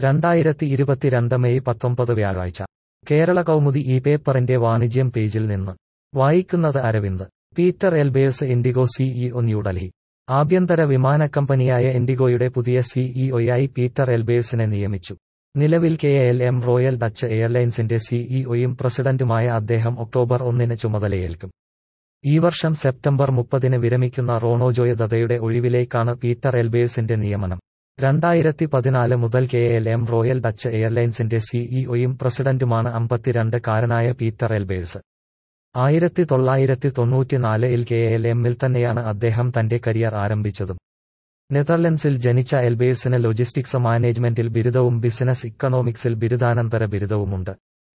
രണ്ടായിരത്തി ഇരുപത്തിരണ്ട് മെയ് പത്തൊമ്പത് വ്യാഴാഴ്ച കേരള കൗമുദി ഈ പേപ്പറിന്റെ വാണിജ്യം പേജിൽ നിന്ന് വായിക്കുന്നത് Aravind Peter Elbers IndiGo CEO New Delhi ആഭ്യന്തര വിമാനക്കമ്പനിയായ ഇൻഡിഗോയുടെ പുതിയ സിഇഒയായി പീറ്റർ എൽബേഴ്സിനെ നിയമിച്ചു നിലവിൽ K L M royal Dutch എയർലൈൻസിന്റെ സിഇഒയും പ്രസിഡന്റുമായ അദ്ദേഹം ഒക്ടോബർ ഒന്നിന് ചുമതലയേൽക്കും ഈ വർഷം സെപ്റ്റംബർ മുപ്പതിന് വിരമിക്കുന്ന റോണോജോയ് ദത്തയുടെ ഒഴിവിലേക്കാണ് പീറ്റർ എൽബേഴ്സിന്റെ നിയമനം രണ്ടായിരത്തി പതിനാല് മുതൽ K L M royal Dutch എയർലൈൻസിന്റെ സിഇഒയും പ്രസിഡന്റുമാണ് അമ്പത്തിരണ്ട് കാരനായ പീറ്റർ എൽബേഴ്സ് ആയിരത്തി തൊള്ളായിരത്തി തൊണ്ണൂറ്റിനാലിൽ കെ എൽ എമ്മിൽ തന്നെയാണ് അദ്ദേഹം തന്റെ കരിയർ ആരംഭിച്ചതും നെതർലൻഡ്സിൽ ജനിച്ച എൽബേഴ്സിന് ലോജിസ്റ്റിക്സ് മാനേജ്മെന്റിൽ ബിരുദവും ബിസിനസ് ഇക്കണോമിക്സിൽ ബിരുദാനന്തര ബിരുദവുമുണ്ട്